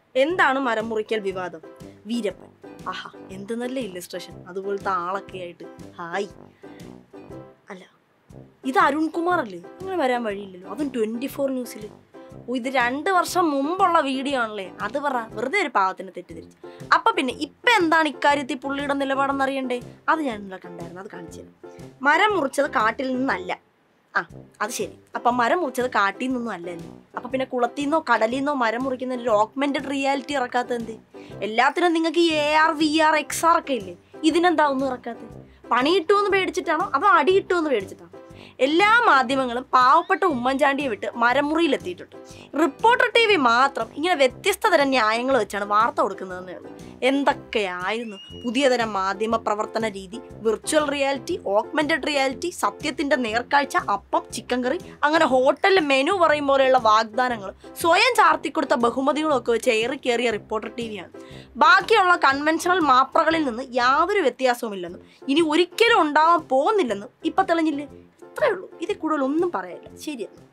എന്താണ് മരം മുറിക്കൽ വിവാദം വീരപ്പൻ ആഹാ എന്ത് നല്ല ഇല്ലസ്ട്രേഷൻ അതുപോലത്തെ ആളൊക്കെ ആയിട്ട് ഹായ് അല്ല ഇത് അരുൺകുമാർ അല്ലേ അങ്ങനെ വരാൻ വഴിയില്ലല്ലോ അതും ട്വന്റി ഫോർ ന്യൂസിൽ ഓ ഇത് രണ്ട് വർഷം മുമ്പുള്ള വീഡിയോ ആണല്ലേ അത് പറ വെറുതെ ഒരു പാവത്തിന് തെറ്റിദ്ധരിച്ചു അപ്പൊ പിന്നെ ഇപ്പൊ എന്താണ് ഇക്കാര്യത്തിൽ പുള്ളിയുടെ നിലപാടെന്ന് അറിയണ്ടേ അത് ഞാൻ ഇന്നലെ കണ്ടായിരുന്നു അത് കാണിച്ചു തരാം മരം മുറിച്ചത് കാട്ടിൽ നിന്നല്ല ആ അത് ശരി അപ്പൊ മരം മുറിച്ചത് കാട്ടിൽ നിന്നൊന്നും അല്ലല്ലോ അപ്പൊ പിന്നെ കുളത്തിൽ നിന്നോ കടലിൽ നിന്നോ മരം മുറിക്കുന്ന ഒരു ഓഗ്മെന്റഡ് റിയാലിറ്റി ഇറക്കാത്ത എന്ത് എല്ലാത്തിനും നിങ്ങൾക്ക് A R V R X R ഒക്കെ ഇല്ലേ ഇതിനെന്താ ഒന്നും ഇറക്കാത്തത് പണി കിട്ടുമെന്ന് പേടിച്ചിട്ടാണോ അതോ അടി കിട്ടുമെന്ന് പേടിച്ചിട്ടാണോ എല്ലാ മാധ്യമങ്ങളും പാവപ്പെട്ട ഉമ്മൻചാണ്ടിയെ വിട്ട് മരമുറിയിലെത്തിയിട്ടുണ്ട് റിപ്പോർട്ടർ ടി വി മാത്രം ഇങ്ങനെ വ്യത്യസ്ത തരം ന്യായങ്ങൾ വെച്ചാണ് വാർത്ത കൊടുക്കുന്നതെന്നേ ഉള്ളൂ എന്തൊക്കെയായിരുന്നു പുതിയ തരം മാധ്യമ പ്രവർത്തന രീതി വിർച്വൽ റിയാലിറ്റി ഓഗ്മെന്റഡ് റിയാലിറ്റി സത്യത്തിന്റെ നേർക്കാഴ്ച അപ്പം ചിക്കൻ കറി അങ്ങനെ ഹോട്ടലിൽ മെനു പറയും പോലെയുള്ള വാഗ്ദാനങ്ങൾ സ്വയം ചാർത്തിക്കൊടുത്ത ബഹുമതികളും ഒക്കെ വെച്ച് ഏറി കയറിയ റിപ്പോർട്ടർ ടി വിയാണ് ബാക്കിയുള്ള കൺവെൻഷണൽ മാപ്രകളിൽ നിന്ന് യാതൊരു വ്യത്യാസവുമില്ലെന്നും ഇനി ഒരിക്കലും ഉണ്ടാവാൻ പോകുന്നില്ലെന്നും ഇപ്പൊ തെളിഞ്ഞില്ലേ ഇത്രയേ ഉള്ളൂ ഇതിൽ കൂടുതൽ ഒന്നും പറയാനില്ല ശരിയാണ്